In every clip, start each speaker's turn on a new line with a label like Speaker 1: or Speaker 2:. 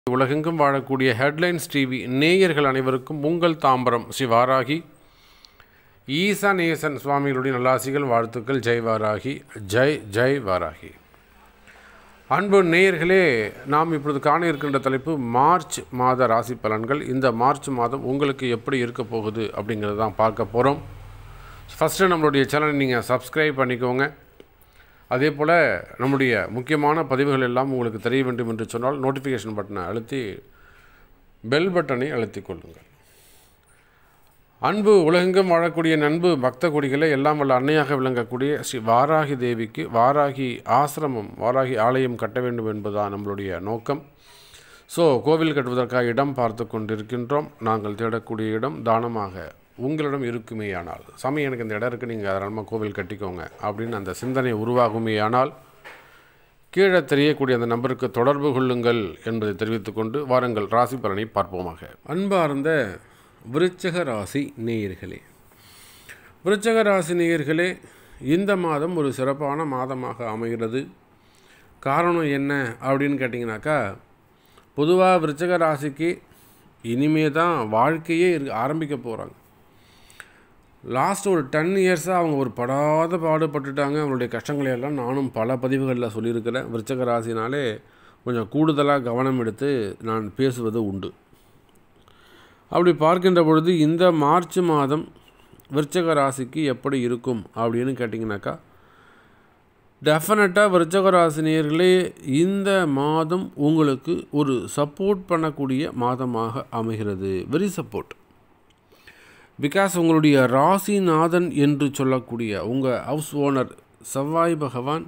Speaker 1: உலகெங்கும் வாழக்கூடிய headlines TV நேயர்கள் அனைவருக்கும் உங்கள் தாம்பரம் ஸ்ரீ வாராகி ஈசா நேசன் சுவாமிகளுடைய நல்லாசிகள் வாழ்த்துக்கள் ஜெய் வாராகி ஜெய் ஜெய் வாராகி அன்பு நேயர்களே நாம் இப்பொழுது காண இருக்கின்ற தலைப்பு மார்ச் மாத ராசி பலன்கள் இந்த மார்ச் மாதம் உங்களுக்கு எப்படி இருக்க போகுது அப்படிங்கிறத தான் பார்க்க போகிறோம் ஃபஸ்ட்டு நம்மளுடைய சேனலை நீங்கள் சப்ஸ்கிரைப் பண்ணிக்கோங்க அதே போல் நம்முடைய முக்கியமான பதிவுகள் எல்லாம் உங்களுக்கு தெரிய வேண்டும் என்று சொன்னால் நோட்டிஃபிகேஷன் பட்டனை அழுத்தி பெல் பட்டனை அழுத்திக் கொள்ளுங்கள் அன்பு உலகெங்கும் வாழக்கூடிய நண்பு பக்த கொடிகளை எல்லாம் வல்ல அன்னையாக விளங்கக்கூடிய ஸ்ரீ வாராகி தேவிக்கு வாராகி ஆசிரமம் வாராகி ஆலயம் கட்ட வேண்டும் என்பதுதான் நம்மளுடைய நோக்கம் ஸோ கோவில் கட்டுவதற்காக இடம் பார்த்து கொண்டிருக்கின்றோம் நாங்கள் தேடக்கூடிய இடம் தானமாக உங்களிடம் இருக்குமேயானால் சாமி எனக்கு இந்த இடம் இருக்குது நீங்கள் தாராளமாக கோவில் கட்டிக்கோங்க அப்படின்னு அந்த சிந்தனை உருவாகுமேயானால் கீழே தெரியக்கூடிய அந்த நம்பருக்கு தொடர்பு கொள்ளுங்கள் என்பதை தெரிவித்துக்கொண்டு வாருங்கள் ராசி பலனை பார்ப்போமாக அன்பார்ந்த விருச்சக ராசி நேயர்களே விருச்சக ராசி நேயர்களே இந்த மாதம் ஒரு சிறப்பான மாதமாக அமைகிறது காரணம் என்ன அப்படின்னு கேட்டிங்கனாக்கா பொதுவாக விருச்சக ராசிக்கு இனிமே தான் வாழ்க்கையே இரு ஆரம்பிக்க போகிறாங்க லாஸ்ட் ஒரு டென் இயர்ஸாக அவங்க ஒரு படாத பாடுபட்டுட்டாங்க அவங்களுடைய கஷ்டங்களை எல்லாம் நானும் பல பதிவுகளில் சொல்லியிருக்கிறேன் விருச்சக ராசினாலே கொஞ்சம் கூடுதலாக கவனம் எடுத்து நான் பேசுவது உண்டு அப்படி பார்க்கின்ற பொழுது இந்த மார்ச் மாதம் விருச்சக ராசிக்கு எப்படி இருக்கும் அப்படின்னு கேட்டிங்கனாக்கா டெஃபினட்டாக விருச்சக ராசினியர்களே இந்த மாதம் உங்களுக்கு ஒரு சப்போர்ட் பண்ணக்கூடிய மாதமாக அமைகிறது வெரி சப்போர்ட் பிகாஸ் உங்களுடைய ராசிநாதன் என்று சொல்லக்கூடிய உங்கள் ஹவுஸ் ஓனர் செவ்வாய் பகவான்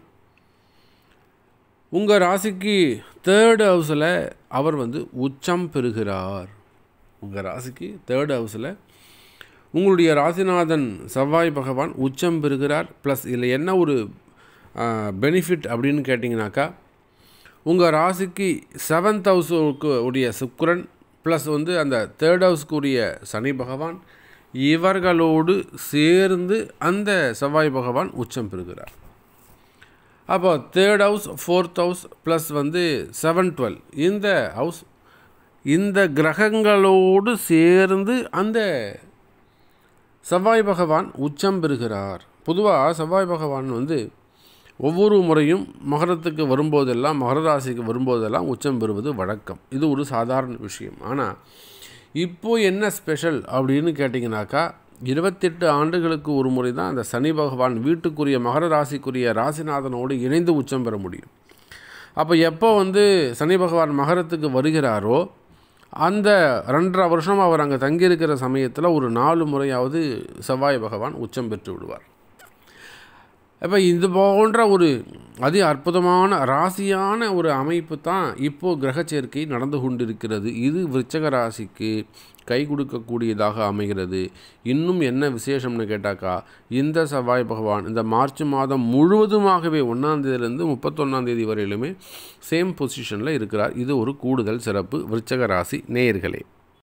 Speaker 1: உங்கள் ராசிக்கு தேர்ட் ஹவுஸில் அவர் வந்து உச்சம் பெறுகிறார் உங்கள் ராசிக்கு தேர்ட் ஹவுஸில் உங்களுடைய ராசிநாதன் செவ்வாய் பகவான் உச்சம் பெறுகிறார் ப்ளஸ் இதில் என்ன ஒரு பெனிஃபிட் அப்படின்னு கேட்டிங்கனாக்கா உங்கள் ராசிக்கு செவன்த் ஹவுஸுக்கு உடைய சுக்கரன் ப்ளஸ் வந்து அந்த தேர்ட் ஹவுஸ்க்கு உரிய சனி பகவான் இவர்களோடு சேர்ந்து அந்த செவ்வாய் பகவான் உச்சம் பெறுகிறார் அப்போ third house fourth house plus வந்து செவன் டுவெல் இந்த ஹவுஸ் இந்த கிரகங்களோடு சேர்ந்து அந்த செவ்வாய் பகவான் உச்சம் பெறுகிறார் பொதுவாக செவ்வாய் பகவான் வந்து ஒவ்வொரு முறையும் மகரத்துக்கு வரும்போதெல்லாம் மகர ராசிக்கு வரும்போதெல்லாம் உச்சம் பெறுவது வழக்கம் இது ஒரு சாதாரண விஷயம் ஆனால் இப்போது என்ன ஸ்பெஷல் அப்படின்னு கேட்டிங்கனாக்கா இருபத்தெட்டு ஆண்டுகளுக்கு ஒரு முறை தான் அந்த சனி பகவான் வீட்டுக்குரிய மகர ராசிக்குரிய ராசிநாதனோடு இணைந்து உச்சம் பெற முடியும் அப்போ எப்போ வந்து சனி பகவான் மகரத்துக்கு வருகிறாரோ அந்த ரெண்டரை வருஷம் அவர் அங்கே தங்கியிருக்கிற சமயத்தில் ஒரு நாலு முறையாவது செவ்வாய் பகவான் உச்சம் பெற்று விடுவார் இப்போ இது போன்ற ஒரு அதி அற்புதமான ராசியான ஒரு அமைப்பு தான் இப்போது கிரக சேர்க்கை நடந்து கொண்டிருக்கிறது இது விருச்சக ராசிக்கு கை கொடுக்கக்கூடியதாக அமைகிறது இன்னும் என்ன விசேஷம்னு கேட்டாக்கா இந்த செவ்வாய் பகவான் இந்த மார்ச் மாதம் முழுவதுமாகவே ஒன்றாந்தேதியிலேருந்து முப்பத்தொன்னாந்தேதி வரையிலுமே சேம் பொசிஷனில் இருக்கிறார் இது ஒரு கூடுதல் சிறப்பு விருச்சக ராசி நேயர்களே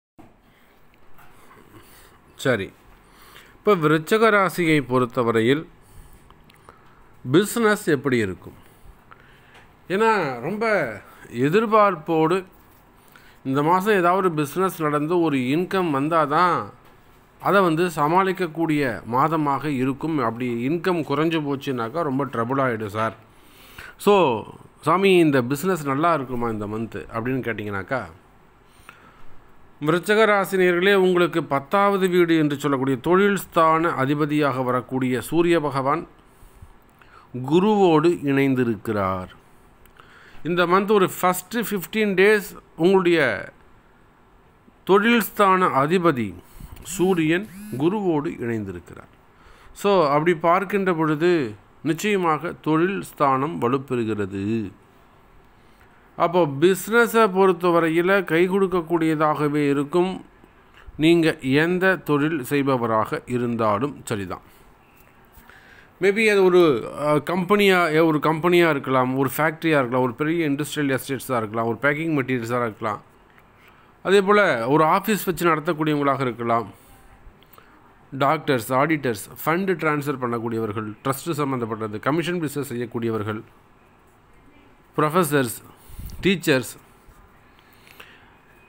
Speaker 1: சரி இப்போ விருச்சக ராசியை பொறுத்தவரையில் பிஸ்னஸ் எப்படி இருக்கும் ஏன்னா ரொம்ப எதிர்பார்ப்போடு இந்த மாதம் ஏதாவது பிஸ்னஸ் நடந்து ஒரு இன்கம் வந்தால் தான் அதை வந்து சமாளிக்கக்கூடிய மாதமாக இருக்கும் அப்படி இன்கம் குறைஞ்சி போச்சுனாக்கா ரொம்ப ட்ரபுள் ஆகிடும் சார் ஸோ சாமி இந்த பிஸ்னஸ் நல்லா இருக்குமா இந்த மந்த்து அப்படின்னு கேட்டிங்கனாக்கா விருச்சக ராசினியர்களே உங்களுக்கு பத்தாவது வீடு என்று சொல்லக்கூடிய தொழில் ஸ்தான அதிபதியாக வரக்கூடிய சூரிய பகவான் குருவோடு இணைந்திருக்கிறார் இந்த மந்த் ஒரு ஃபஸ்ட்டு ஃபிஃப்டீன் டேஸ் உங்களுடைய தொழில் ஸ்தான அதிபதி சூரியன் குருவோடு இணைந்திருக்கிறார் ஸோ அப்படி பார்க்கின்ற பொழுது நிச்சயமாக தொழில் ஸ்தானம் வலுப்பெறுகிறது அப்போ பிஸ்னஸை பொறுத்தவரையில் கை கொடுக்கக்கூடியதாகவே இருக்கும் நீங்கள் எந்த தொழில் செய்பவராக இருந்தாலும் சரிதான் மேபி அது ஒரு கம்பெனியாக ஒரு கம்பெனியாக இருக்கலாம் ஒரு ஃபேக்ட்ரியாக இருக்கலாம் ஒரு பெரிய இண்டஸ்ட்ரியல் எஸ்டேட்ஸாக இருக்கலாம் ஒரு பேக்கிங் மெட்டீரியல்ஸாக இருக்கலாம் அதே போல் ஒரு ஆஃபீஸ் வச்சு நடத்தக்கூடியவங்களாக இருக்கலாம் டாக்டர்ஸ் ஆடிட்டர்ஸ் ஃபண்டு ட்ரான்ஸ்ஃபர் பண்ணக்கூடியவர்கள் ட்ரஸ்ட்டு சம்மந்தப்பட்டது கமிஷன் பிஸ்னஸ் செய்யக்கூடியவர்கள் professors teachers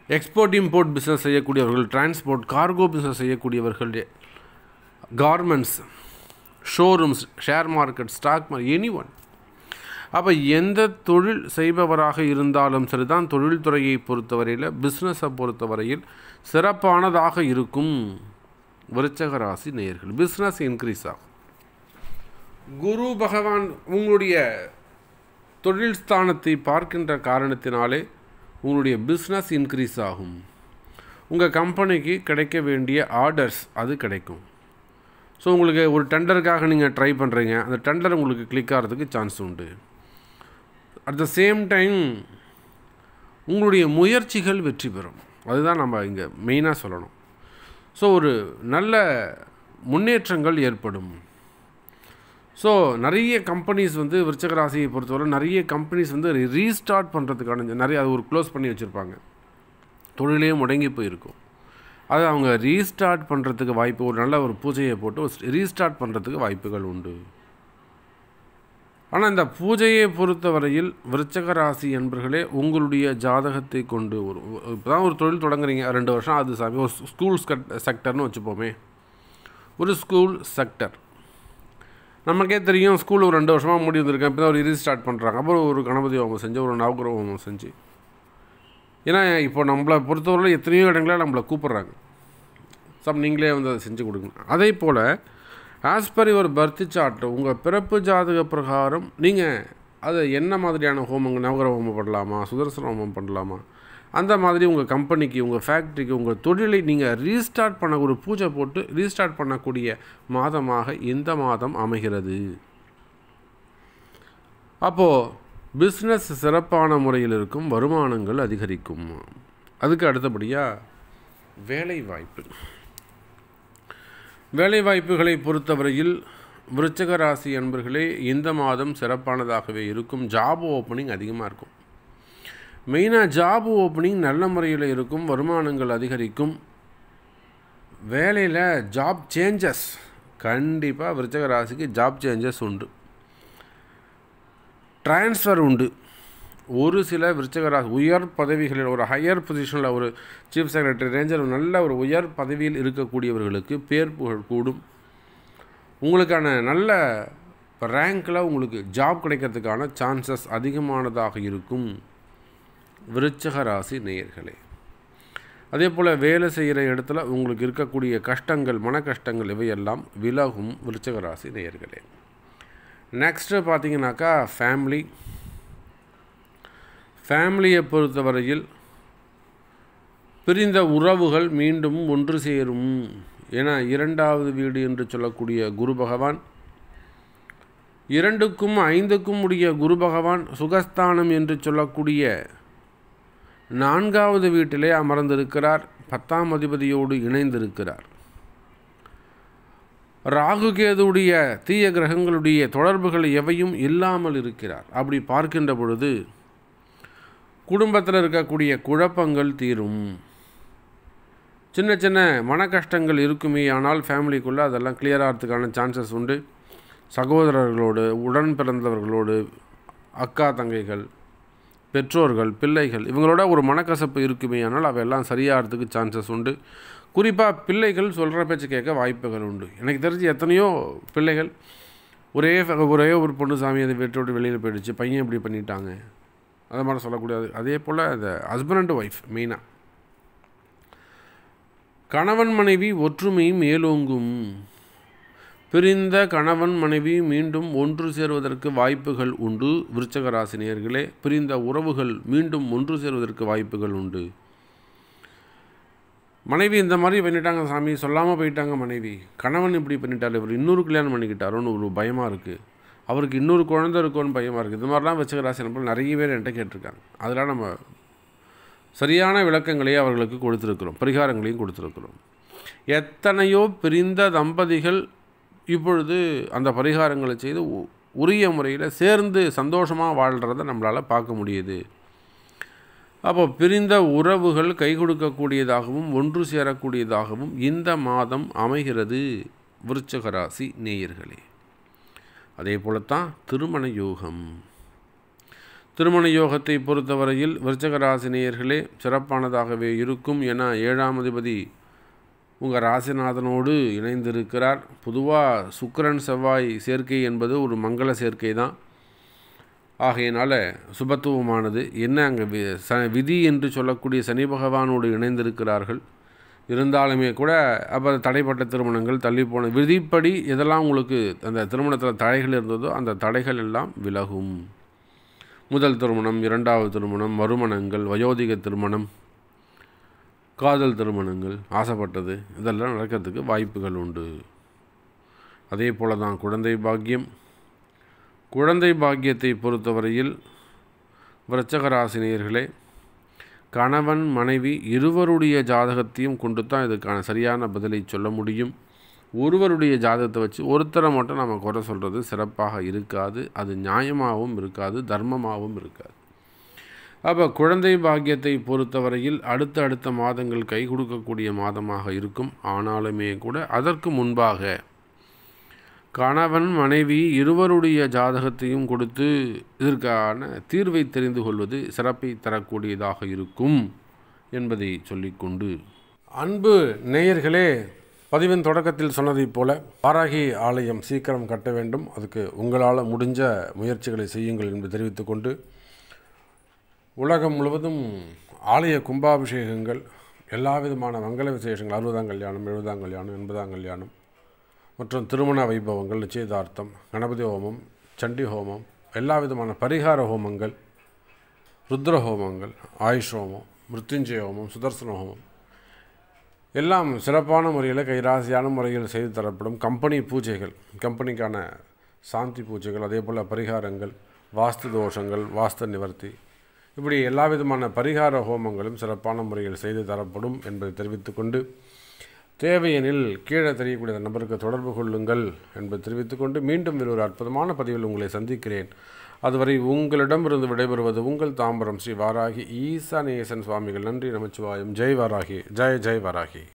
Speaker 1: export import business செய்யக்கூடியவர்கள் டிரான்ஸ்போர்ட் கார்கோ பிஸ்னஸ் செய்யக்கூடியவர்கள் garments showrooms share market stock market any one அப்போ எந்த தொழில் செய்பவராக இருந்தாலும் சரிதான் தொழில்துறையை பொறுத்தவரையில் பிஸ்னஸை பொறுத்தவரையில் சிறப்பானதாக இருக்கும் விருச்சக ராசி நேயர்கள் பிஸ்னஸ் இன்க்ரீஸ் ஆகும் குரு பகவான் உங்களுடைய தொழில் ஸ்தானத்தை பார்க்கின்ற காரணத்தினாலே உங்களுடைய பிஸ்னஸ் இன்க்ரீஸ் ஆகும் உங்கள் கம்பெனிக்கு கிடைக்க வேண்டிய ஆர்டர்ஸ் அது கிடைக்கும் ஸோ உங்களுக்கு ஒரு டெண்டருக்காக நீங்கள் ட்ரை பண்ணுறீங்க அந்த டெண்டர் உங்களுக்கு கிளிக் ஆகிறதுக்கு சான்ஸ் உண்டு அட் த சேம் டைம் உங்களுடைய முயற்சிகள் வெற்றி பெறும் அதுதான் நம்ம இங்கே மெயினாக சொல்லணும் ஸோ ஒரு நல்ல முன்னேற்றங்கள் ஏற்படும் ஸோ நிறைய கம்பெனிஸ் வந்து விருச்சக ராசியை பொறுத்தவரை நிறைய கம்பெனிஸ் வந்து ரீஸ்டார்ட் பண்ணுறதுக்கான நிறைய அது ஒரு க்ளோஸ் பண்ணி வச்சுருப்பாங்க தொழிலே முடங்கி போயிருக்கும் அது அவங்க ரீஸ்டார்ட் பண்ணுறதுக்கு வாய்ப்பு ஒரு நல்ல ஒரு பூஜையை போட்டு ரீஸ்டார்ட் பண்ணுறதுக்கு வாய்ப்புகள் உண்டு ஆனால் இந்த பூஜையை பொறுத்தவரையில் விருச்சக ராசி என்பர்களே உங்களுடைய ஜாதகத்தை கொண்டு ஒரு இப்போ தான் ஒரு தொழில் தொடங்குறீங்க ரெண்டு வருஷம் அது சாமி ஒரு ஸ்கூல் செக்டர்னு வச்சுப்போமே ஒரு ஸ்கூல் செக்டர் நமக்கே தெரியும் ஸ்கூல் ஒரு ரெண்டு வருஷமாக மூடி வந்திருக்கேன் இப்போ தான் ஒரு ரீஸ்டார்ட் பண்ணுறாங்க அப்புறம் ஒரு கணபதி ஹோமம் செஞ்சு ஒரு நவகிரக ஹோமம் செஞ்சு ஏன்னா இப்போ நம்மளை பொறுத்தவரையில் எத்தனையோ இடங்களில் நம்மளை கூப்பிட்றாங்க சம் நீங்களே வந்து அதை செஞ்சு கொடுங்க அதே போல் as per your birth chart உங்கள் பிறப்பு ஜாதக பிரகாரம் நீங்கள் அதை என்ன மாதிரியான ஹோமங்கள் நவகிரக ஹோமம் பண்ணலாமா சுதர்சன ஹோமம் பண்ணலாமா அந்த மாதிரி உங்கள் கம்பெனிக்கு உங்கள் ஃபேக்ட்ரிக்கு உங்கள் தொழிலை நீங்கள் ரீஸ்டார்ட் பண்ண ஒரு பூஜை போட்டு ரீஸ்டார்ட் பண்ணக்கூடிய மாதமாக இந்த மாதம் அமைகிறது அப்போது பிஸ்னஸ் சிறப்பான முறையில் இருக்கும் வருமானங்கள் அதிகரிக்கும் அதுக்கு அடுத்தபடியாக வேலை வாய்ப்பு வேலை வாய்ப்புகளை பொறுத்தவரையில் விருச்சக ராசி அன்பர்களே இந்த மாதம் சிறப்பானதாகவே இருக்கும் ஜாப் ஓப்பனிங் அதிகமாக இருக்கும் மெயினாக ஜாப் ஓப்பனிங் நல்ல முறையில் இருக்கும் வருமானங்கள் அதிகரிக்கும் வேலையில் ஜாப் சேஞ்சஸ் கண்டிப்பாக விருச்சக ராசிக்கு ஜாப் சேஞ்சஸ் உண்டு ட்ரான்ஸ்ஃபர் உண்டு ஒரு சில விருச்சக ராசி உயர் பதவிகளில் ஒரு ஹையர் பொசிஷனில் ஒரு சீஃப் செக்ரட்டரி ரேஞ்சர் நல்ல ஒரு உயர் பதவியில் இருக்கக்கூடியவர்களுக்கு பேர் புகழ் கூடும் உங்களுக்கான நல்ல ரேங்கில் உங்களுக்கு ஜாப் கிடைக்கிறதுக்கான சான்சஸ் அதிகமானதாக இருக்கும் விருச்சக ராசி நேயர்களே அதே போல் வேலை செய்கிற இடத்துல உங்களுக்கு இருக்கக்கூடிய கஷ்டங்கள் மன கஷ்டங்கள் இவையெல்லாம் விலகும் விருச்சக ராசி நேயர்களே நெக்ஸ்ட்டு பார்த்தீங்கன்னாக்கா ஃபேமிலி ஃபேமிலியை பொறுத்தவரையில் பிரிந்த உறவுகள் மீண்டும் ஒன்று சேரும் என இரண்டாவது வீடு என்று சொல்லக்கூடிய குரு பகவான் இரண்டுக்கும் ஐந்துக்கும் உடைய குரு பகவான் சுகஸ்தானம் என்று சொல்லக்கூடிய நான்காவது வீட்டிலே அமர்ந்திருக்கிறார் பத்தாம் அதிபதியோடு இணைந்திருக்கிறார் ராகு கேதுடைய தீய கிரகங்களுடைய தொடர்புகள் எவையும் இல்லாமல் இருக்கிறார் அப்படி பார்க்கின்ற பொழுது குடும்பத்தில் இருக்கக்கூடிய குழப்பங்கள் தீரும் சின்ன சின்ன மன கஷ்டங்கள் இருக்குமே ஆனால் ஃபேமிலிக்குள்ளே அதெல்லாம் கிளியர் ஆகிறதுக்கான சான்சஸ் உண்டு சகோதரர்களோடு உடன் பிறந்தவர்களோடு அக்கா தங்கைகள் பெற்றோர்கள் பிள்ளைகள் இவங்களோட ஒரு மனக்கசப்பு இருக்குமே ஆனால் அவையெல்லாம் சரியாகிறதுக்கு சான்சஸ் உண்டு குறிப்பாக பிள்ளைகள் சொல்கிற பேச்சு கேட்க வாய்ப்புகள் உண்டு எனக்கு தெரிஞ்சு எத்தனையோ பிள்ளைகள் ஒரே ஒரே ஒரு பொண்ணு சாமி அதை வீட்டோடு வெளியில் போயிடுச்சு பையன் இப்படி பண்ணிட்டாங்க அதை மாதிரி சொல்லக்கூடாது அதே போல் அந்த ஹஸ்பண்ட் அண்ட் ஒய்ஃப் மெயினாக கணவன் மனைவி ஒற்றுமை மேலோங்கும் பிரிந்த கணவன் மனைவி மீண்டும் ஒன்று சேருவதற்கு வாய்ப்புகள் உண்டு விருச்சக ராசினியர்களே பிரிந்த உறவுகள் மீண்டும் ஒன்று சேருவதற்கு வாய்ப்புகள் உண்டு மனைவி இந்த மாதிரி பண்ணிட்டாங்க சாமி சொல்லாமல் போயிட்டாங்க மனைவி கணவன் இப்படி பண்ணிட்டார் இவர் இன்னொரு கல்யாணம் பண்ணிக்கிட்டாரோன்னு ஒரு பயமாக இருக்குது அவருக்கு இன்னொரு குழந்தை இருக்கும்னு பயமாக இருக்குது இது மாதிரிலாம் வச்சுக்க ராசி நம்பர் நிறைய பேர் என்கிட்ட கேட்டிருக்காங்க அதெல்லாம் நம்ம சரியான விளக்கங்களையே அவர்களுக்கு கொடுத்துருக்குறோம் பரிகாரங்களையும் கொடுத்துருக்குறோம் எத்தனையோ பிரிந்த தம்பதிகள் இப்பொழுது அந்த பரிகாரங்களை செய்து உரிய முறையில் சேர்ந்து சந்தோஷமாக வாழ்கிறத நம்மளால் பார்க்க முடியுது அப்போ பிரிந்த உறவுகள் கை கொடுக்கக்கூடியதாகவும் ஒன்று சேரக்கூடியதாகவும் இந்த மாதம் அமைகிறது விருச்சக ராசி நேயர்களே அதே போலத்தான் திருமண யோகம் திருமண யோகத்தை பொறுத்தவரையில் விருச்சக ராசினியர்களே சிறப்பானதாகவே இருக்கும் என ஏழாம் அதிபதி உங்கள் ராசிநாதனோடு இணைந்திருக்கிறார் பொதுவாக சுக்கிரன் செவ்வாய் சேர்க்கை என்பது ஒரு மங்கள சேர்க்கை தான் ஆகையினால சுபத்துவமானது என்ன அங்கே வி ச விதி என்று சொல்லக்கூடிய சனி பகவானோடு இணைந்திருக்கிறார்கள் இருந்தாலுமே கூட அப்போ தடைப்பட்ட திருமணங்கள் தள்ளி போன விதிப்படி எதெல்லாம் உங்களுக்கு அந்த திருமணத்தில் தடைகள் இருந்ததோ அந்த தடைகள் எல்லாம் விலகும் முதல் திருமணம் இரண்டாவது திருமணம் மறுமணங்கள் வயோதிக திருமணம் காதல் திருமணங்கள் ஆசைப்பட்டது இதெல்லாம் நடக்கிறதுக்கு வாய்ப்புகள் உண்டு அதே போல தான் குழந்தை பாக்கியம் குழந்தை பாக்கியத்தை பொறுத்தவரையில் விருச்சக ராசினியர்களே கணவன் மனைவி இருவருடைய ஜாதகத்தையும் கொண்டு தான் இதுக்கான சரியான பதிலை சொல்ல முடியும் ஒருவருடைய ஜாதகத்தை வச்சு ஒருத்தரை மட்டும் நம்ம குறை சொல்கிறது சிறப்பாக இருக்காது அது நியாயமாகவும் இருக்காது தர்மமாகவும் இருக்காது அப்போ குழந்தை பாக்கியத்தை பொறுத்தவரையில் அடுத்த அடுத்த மாதங்கள் கை கொடுக்கக்கூடிய மாதமாக இருக்கும் ஆனாலுமே கூட அதற்கு முன்பாக கணவன் மனைவி இருவருடைய ஜாதகத்தையும் கொடுத்து இதற்கான தீர்வை தெரிந்து கொள்வது சிறப்பை தரக்கூடியதாக இருக்கும் என்பதை சொல்லிக்கொண்டு அன்பு நேயர்களே பதிவின் தொடக்கத்தில் சொன்னதைப் போல வாராகி ஆலயம் சீக்கிரம் கட்ட வேண்டும் அதுக்கு உங்களால் முடிஞ்ச முயற்சிகளை செய்யுங்கள் என்று தெரிவித்துக்கொண்டு உலகம் முழுவதும் ஆலய கும்பாபிஷேகங்கள் எல்லா விதமான மங்கள விசேஷங்கள் அறுபதாம் கல்யாணம் எழுபதாம் கல்யாணம் எண்பதாம் கல்யாணம் மற்றும் திருமண வைபவங்கள் நிச்சயதார்த்தம் கணபதி ஹோமம் சண்டி ஹோமம் எல்லா விதமான பரிகார ஹோமங்கள் ருத்ர ஹோமங்கள் ஆயுஷ் ஹோமம் மிருத்யுஞ்சய ஹோமம் சுதர்சன ஹோமம் எல்லாம் சிறப்பான முறையில் கைராசியான முறையில் செய்து தரப்படும் கம்பெனி பூஜைகள் கம்பெனிக்கான சாந்தி பூஜைகள் அதே போல் பரிகாரங்கள் வாஸ்து தோஷங்கள் வாஸ்து நிவர்த்தி இப்படி எல்லா விதமான பரிகார ஹோமங்களும் சிறப்பான முறையில் செய்து தரப்படும் என்பதை தெரிவித்துக்கொண்டு தேவையெனில் கீழே தெரியக்கூடிய நபருக்கு தொடர்பு கொள்ளுங்கள் என்பதை தெரிவித்துக்கொண்டு மீண்டும் வேறு ஒரு அற்புதமான பதிவில் உங்களை சந்திக்கிறேன் அதுவரை உங்களிடமிருந்து விடைபெறுவது உங்கள் தாம்பரம் ஸ்ரீ வாராகி ஈசானேசன் சுவாமிகள் நன்றி நமச்சிவாயம் ஜெய் வாராகி ஜெய் ஜெய் வாராகி